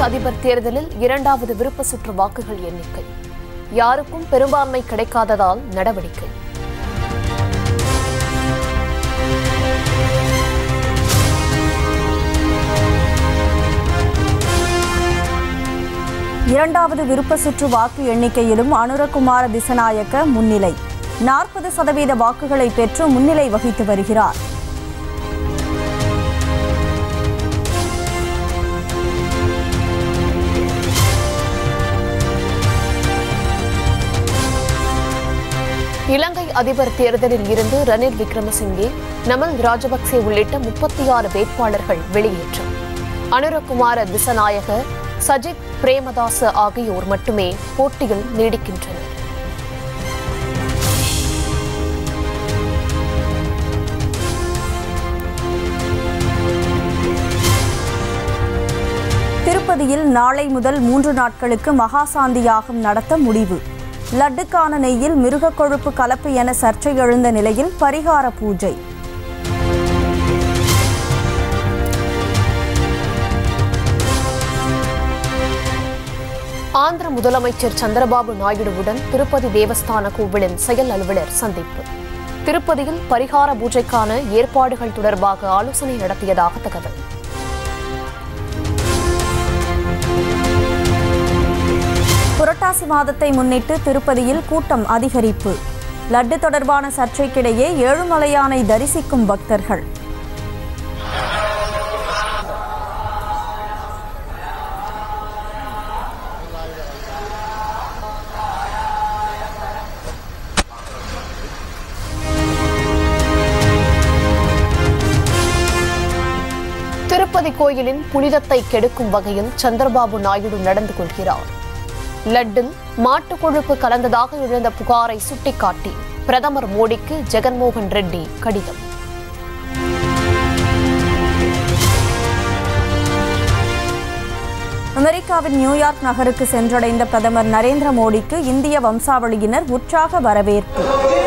அதிபர் தேர்தலில் இரண்டாவது விருப்ப சுற்று வாக்குகள் எண்ணிக்கை யாருக்கும் பெரும்பான்மை கிடைக்காததால் நடவடிக்கை இரண்டாவது விருப்ப சுற்று வாக்கு எண்ணிக்கையிலும் அனுரகுமார திசநாயக்க முன்னிலை நாற்பது சதவீத வாக்குகளை பெற்று முன்னிலை வகித்து வருகிறார் இலங்கை அதிபர் தேர்தலில் இருந்து ரணில் விக்ரமசிங்கே நமல் ராஜபக்சே உள்ளிட்ட முப்பத்தி ஆறு வேட்பாளர்கள் வெளியேற்றம் அனுரகுமார திசநாயக சஜித் பிரேமதாச ஆகியோர் மட்டுமே போட்டியில் நீடிக்கின்றனர் திருப்பதியில் நாளை முதல் மூன்று நாட்களுக்கு மகாசாந்தி யாகம் நடத்த முடிவு லட்டுக்கான நெய்யில் மிருக கொழுப்பு கலப்பு என சர்ச்சை எழுந்த நிலையில் பரிகார பூஜை ஆந்திர முதலமைச்சர் சந்திரபாபு நாயுடுவுடன் திருப்பதி தேவஸ்தான கோவிலின் செயல் அலுவலர் சந்திப்பு திருப்பதியில் பரிகார பூஜைக்கான ஏற்பாடுகள் தொடர்பாக ஆலோசனை நடத்தியதாக தகவல் புரட்டாசி மாதத்தை முன்னிட்டு திருப்பதியில் கூட்டம் அதிகரிப்பு லட்டு தொடர்பான சர்ச்சைக்கிடையே ஏழுமலையானை தரிசிக்கும் பக்தர்கள் திருப்பதி கோயிலின் புனிதத்தை கெடுக்கும் வகையில் சந்திரபாபு நாயுடு நடந்து கொள்கிறார் லட்டில் மாட்டுக் கொழுப்பு கலந்ததாக எழுந்த புகாரை சுட்டிக்காட்டி பிரதமர் மோடிக்கு ஜெகன்மோகன் ரெட்டி கடிதம் அமெரிக்காவின் நியூயார்க் நகருக்கு சென்றடைந்த பிரதமர் நரேந்திர மோடிக்கு இந்திய வம்சாவளியினர் உற்சாக வரவேற்பு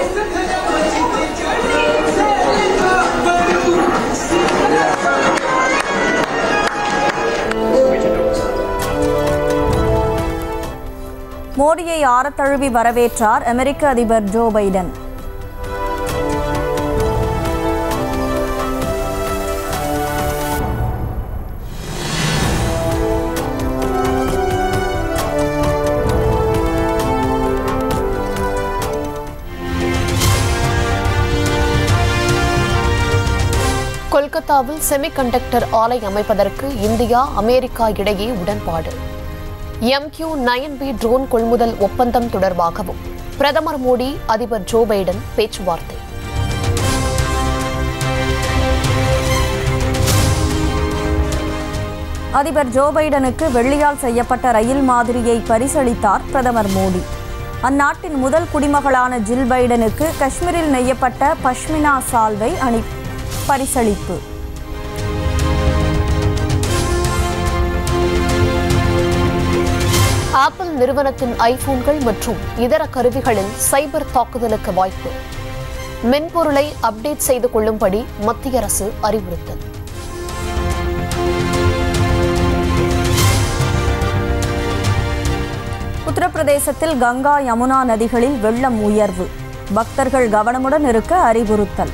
மோடியை ஆரத்தழுவி வரவேற்றார் அமெரிக்க அதிபர் ஜோ பைடன் கொல்கத்தாவில் செமிகண்டக்டர் ஆலை அமைப்பதற்கு இந்தியா அமெரிக்கா இடையே உடன்பாடு எம்கியூ நயன் பி ட்ரோன் கொள்முதல் ஒப்பந்தம் தொடர்பாகவும் பிரதமர் மோடி அதிபர் ஜோ பைடன் பேச்சுவார்த்தை அதிபர் ஜோ பைடனுக்கு வெள்ளியால் செய்யப்பட்ட ரயில் மாதிரியை பரிசளித்தார் பிரதமர் மோடி அந்நாட்டின் முதல் குடிமகளான ஜில் பைடனுக்கு காஷ்மீரில் நெய்யப்பட்ட பஷ்மினா சால்வை அணி பரிசளிப்பு ஆப்பிள் நிறுவனத்தின் ஐபோன்கள் மற்றும் இதர கருவிகளில் சைபர் தாக்குதலுக்கு வாய்ப்பு மென்பொருளை அப்டேட் செய்து கொள்ளும்படி மத்திய அரசு அறிவுறுத்தல் உத்தரப்பிரதேசத்தில் கங்கா யமுனா நதிகளில் வெள்ளம் உயர்வு பக்தர்கள் கவனமுடன் இருக்க அறிவுறுத்தல்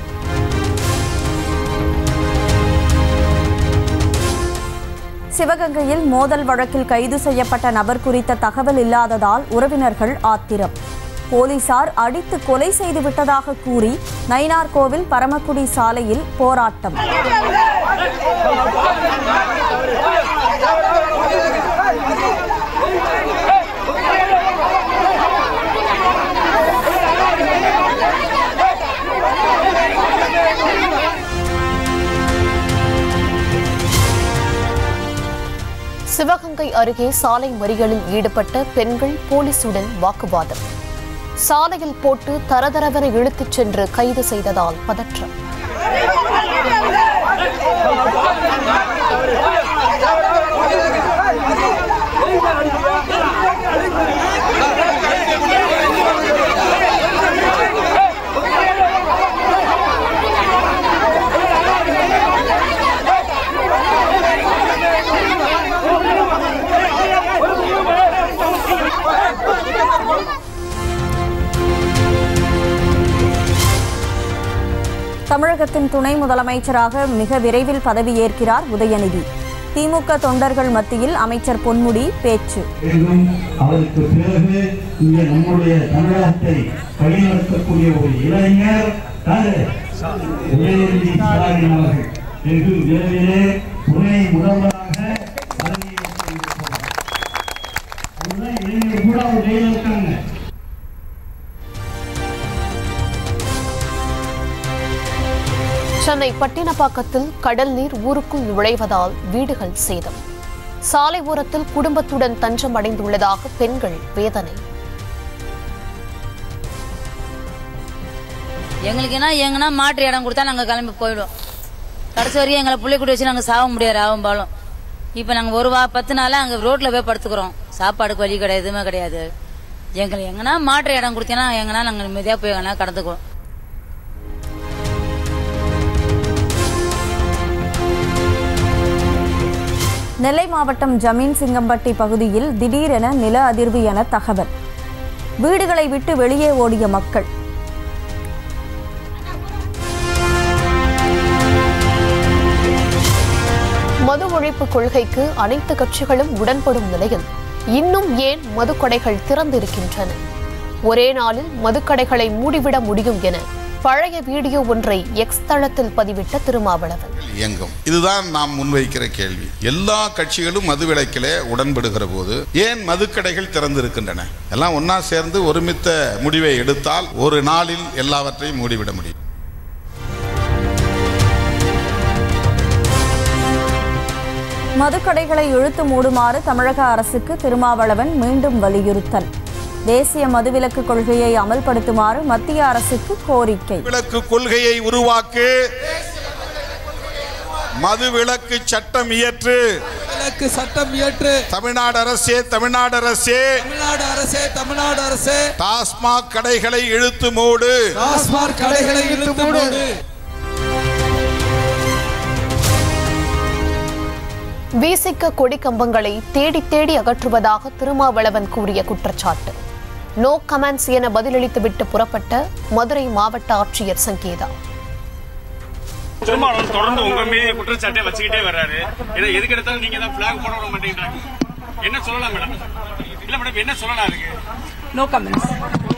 சிவகங்கையில் மோதல் வழக்கில் கைது செய்யப்பட்ட நபர் குறித்த தகவல் இல்லாததால் உறவினர்கள் ஆத்திரம் போலீசார் அடித்து கொலை செய்து விட்டதாக கூறி நயினார்கோவில் பரமக்குடி சாலையில் போராட்டம் சிவகங்கை அருகே சாலை மறியலில் ஈடுபட்ட பெண்கள் போலீசுடன் வாக்குவாதம் சாலையில் போட்டு தரதரவென இழுத்துச் சென்று கைது செய்ததால் பதற்றம் தமிழகத்தின் துணை முதலமைச்சராக மிக விரைவில் பதவியேற்கிறார் உதயநிதி திமுக தொண்டர்கள் மத்தியில் அமைச்சர் பொன்முடி பேச்சு என்றும் அவருக்கு பிறகு இங்கே நம்முடைய தமிழகத்தை வழிநடத்தக்கூடிய ஒரு இளைஞர் யாரு? உதயநிதி ஸ்டாலின் அவர்கள் என்று விரைவிலே துணை முதல்வராக பதவியேற்க இருக்கிறார். அவர்தான் இளைஞர் கூட அவர் கையில் இருக்காங்க சென்னை பட்டினப்பாக்கத்தில் கடல் நீர் ஊருக்குள் நுழைவதால் வீடுகள் சேதம் சாலை ஓரத்தில் குடும்பத்துடன் தஞ்சம் அடைந்துள்ளதாக பெண்கள் வேதனை எங்களுக்கு என்ன எங்கன்னா மாற்று இடம் கொடுத்தா நாங்கள் கிளம்பி போயிடுவோம் கடைசி வரைக்கும் எங்களை பிள்ளை கூட்டி வச்சு நாங்கள் சாக முடியாது ஆகும்பாலும் இப்போ நாங்கள் ஒரு வா பத்து நாளாக அங்கே ரோட்டில் போய் படுத்துக்கிறோம் சாப்பாடுக்கு வழி கிடையாது எதுவுமே கிடையாது எங்களுக்கு எங்கன்னா மாற்று இடம் கொடுத்தீங்கன்னா எங்கன்னா நாங்கள் நிம்மதியாக போய் எங்கன்னா கடந்துக்குவோம் நெல்லை மாவட்டம் ஜமீன் சிங்கம்பட்டி பகுதியில் திடீரென நில அதிர்வு என தகவல் வீடுகளை விட்டு வெளியே ஓடிய மக்கள் மது ஒழிப்பு கொள்கைக்கு அனைத்து கட்சிகளும் உடன்படும் நிலையில் இன்னும் ஏன் மதுக்கடைகள் திறந்திருக்கின்றன ஒரே நாளில் மதுக்கடைகளை மூடிவிட முடியும் என பழைய வீடியோ ஒன்றை எக்ஸ் தளத்தில் பதிவிட்ட திருமாவளவன் இயங்கும் இதுதான் நாம் முன்வைக்கிற கேள்வி எல்லா கட்சிகளும் மது விலக்கிலே உடன்படுகிற போது ஏன் மதுக்கடைகள் திறந்திருக்கின்றன எல்லாம் ஒன்னா சேர்ந்து ஒருமித்த முடிவை எடுத்தால் ஒரு நாளில் எல்லாவற்றையும் மூடிவிட முடியும் மதுக்கடைகளை இழுத்து மூடுமாறு தமிழக அரசுக்கு திருமாவளவன் மீண்டும் வலியுறுத்தல் தேசிய மதுவிலக்கு கொள்கையை அமல்படுத்துமாறு மத்திய அரசுக்கு கோரிக்கை விலக்கு கொள்கையை உருவாக்கு மது விலக்கு சட்டம் இயற்று விலக்கு சட்டம் இயற்று தமிழ்நாடு அரசே தமிழ்நாடு அரசே தமிழ்நாடு அரசே தமிழ்நாடு அரசே டாஸ்மாக் கடைகளை இழுத்து மூடு டாஸ்மாக் கடைகளை இழுத்து மூடு வீசிக்க கொடி கம்பங்களை தேடி தேடி அகற்றுவதாக திருமாவளவன் கூறிய குற்றச்சாட்டு நோ கமெண்ட்ஸ் என பதிலளித்துவிட்டு புறப்பட்ட மதுரை மாவட்ட ஆட்சியர் சங்கீதா திருமாவளவன் தொடர்ந்து உங்க மீது குற்றச்சாட்டை வச்சுக்கிட்டே வர்றாரு ஏன்னா எதுக்கு எடுத்தாலும் நீங்க தான் பிளாக் போட விட மாட்டேங்கிறாங்க என்ன சொல்லலாம் மேடம் இல்ல மேடம் என்ன சொல்லலாம் அதுக்கு நோ கமெண்ட்ஸ்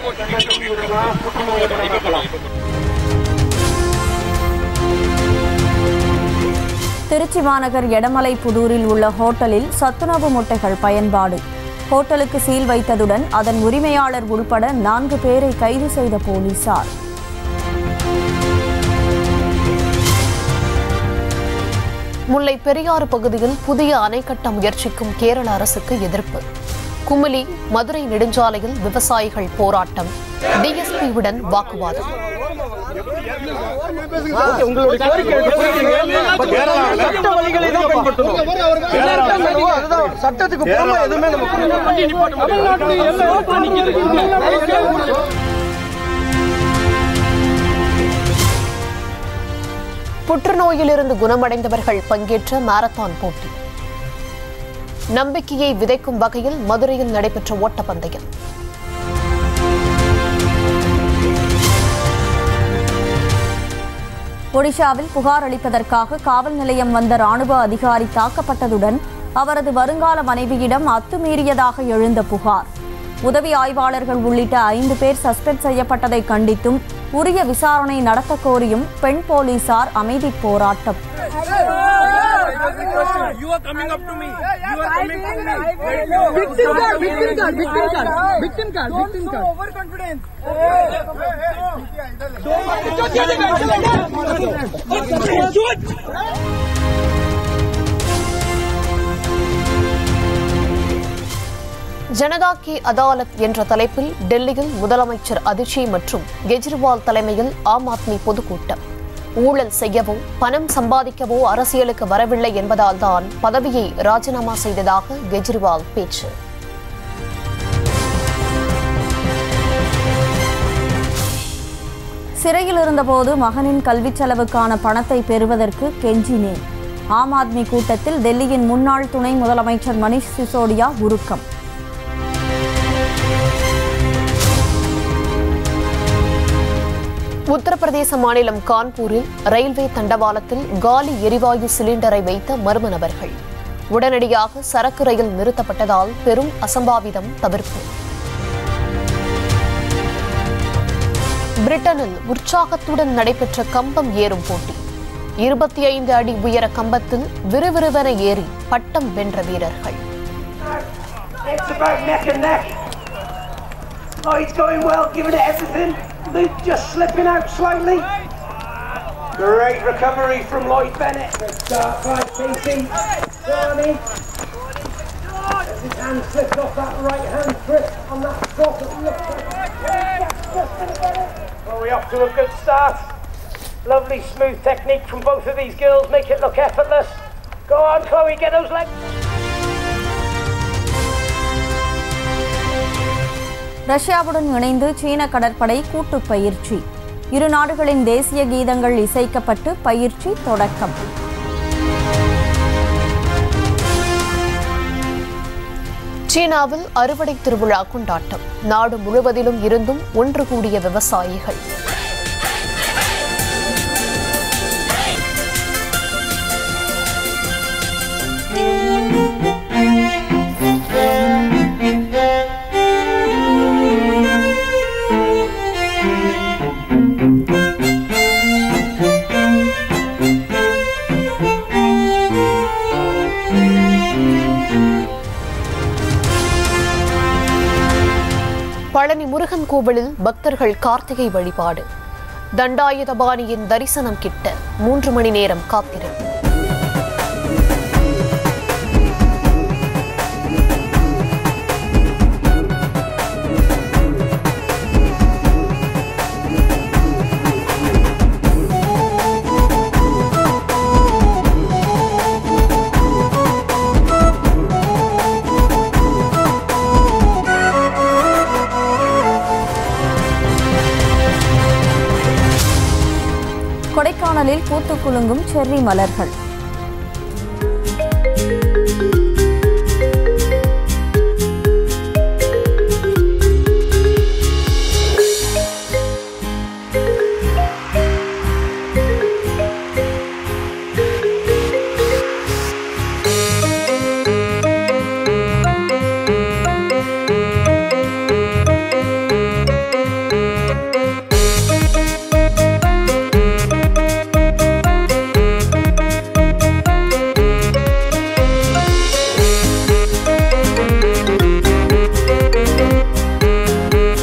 திருச்சி மாநகர் எடமலை புதூரில் உள்ள ஹோட்டலில் சத்துணவு முட்டைகள் பயன்பாடு ஹோட்டலுக்கு சீல் வைத்ததுடன் அதன் உரிமையாளர் உள்பட நான்கு பேரை கைது செய்த போலீசார் முல்லை பெரியாறு பகுதியில் புதிய அணை கட்ட முயற்சிக்கும் கேரள அரசுக்கு எதிர்ப்பு குமிளி மதுரை நெடுஞ்சாலையில் விவசாயிகள் போராட்டம் டிஎஸ்பியுடன் வாக்குவாதம் புற்றுநோயிலிருந்து குணமடைந்தவர்கள் பங்கேற்ற மாரத்தான் போட்டி நம்பிக்கையை விதைக்கும் வகையில் மதுரையில் நடைபெற்ற ஓட்டப்பந்தயம் ஒடிஷாவில் புகார் அளிப்பதற்காக காவல் நிலையம் வந்த ராணுவ அதிகாரி தாக்கப்பட்டதுடன் அவரது வருங்கால மனைவியிடம் அத்துமீறியதாக எழுந்த புகார் உதவி ஆய்வாளர்கள் உள்ளிட்ட ஐந்து பேர் சஸ்பெண்ட் செய்யப்பட்டதை கண்டித்தும் உரிய விசாரணை நடத்த கோரியும் பெண் போலீசார் அமைதி போராட்டம் You are coming up to me. You are coming to me. victim card, victim card, victim card, victim card, victim card. overconfidence Janata கி அதாலத் என்ற தலைப்பில் டெல்லியில் முதலமைச்சர் அதிர்ச்சி மற்றும் கெஜ்ரிவால் தலைமையில் ஆம் ஆத்மி பொதுக்கூட்டம் ஊழல் செய்யவோ பணம் சம்பாதிக்கவோ அரசியலுக்கு வரவில்லை என்பதால் தான் பதவியை ராஜினாமா செய்ததாக கெஜ்ரிவால் பேச்சு சிறையில் இருந்தபோது மகனின் கல்விச் செலவுக்கான பணத்தை பெறுவதற்கு கெஞ்சினேன் ஆம் ஆத்மி கூட்டத்தில் டெல்லியின் முன்னாள் துணை முதலமைச்சர் மணிஷ் சிசோடியா உருக்கம் உத்தரப்பிரதேச மாநிலம் கான்பூரில் ரயில்வே தண்டவாளத்தில் காலி எரிவாயு சிலிண்டரை வைத்த மர்ம நபர்கள் உடனடியாக சரக்கு ரயில் நிறுத்தப்பட்டதால் பெரும் அசம்பாவிதம் தவிர்ப்பு பிரிட்டனில் உற்சாகத்துடன் நடைபெற்ற கம்பம் ஏறும் போட்டி இருபத்தி ஐந்து அடி உயர கம்பத்தில் விறுவிறுவென ஏறி பட்டம் வென்ற வீரர்கள் It's about neck and neck. Lloyd's going well, giving it everything. Luke just slipping out slightly. Great recovery from Lloyd Bennett. Good start by Casey. Johnny. As his hand slipped off that right hand grip on that spot. It looks like just gonna get it. Well, we're off to a good start. Lovely smooth technique from both of these girls. Make it look effortless. Go on, Chloe, get those legs. ரஷ்யாவுடன் இணைந்து சீன கடற்படை கூட்டு பயிற்சி இரு நாடுகளின் தேசிய கீதங்கள் இசைக்கப்பட்டு பயிற்சி தொடக்கம் சீனாவில் அறுவடை திருவிழா கொண்டாட்டம் நாடு முழுவதிலும் இருந்தும் ஒன்று கூடிய விவசாயிகள் பழனி முருகன் கோவிலில் பக்தர்கள் கார்த்திகை வழிபாடு தண்டாயுதபாணியின் தரிசனம் கிட்ட மூன்று மணி நேரம் காத்திருப்பு கொடைக்கானலில் பூத்து குலுங்கும் செர்ரி மலர்கள்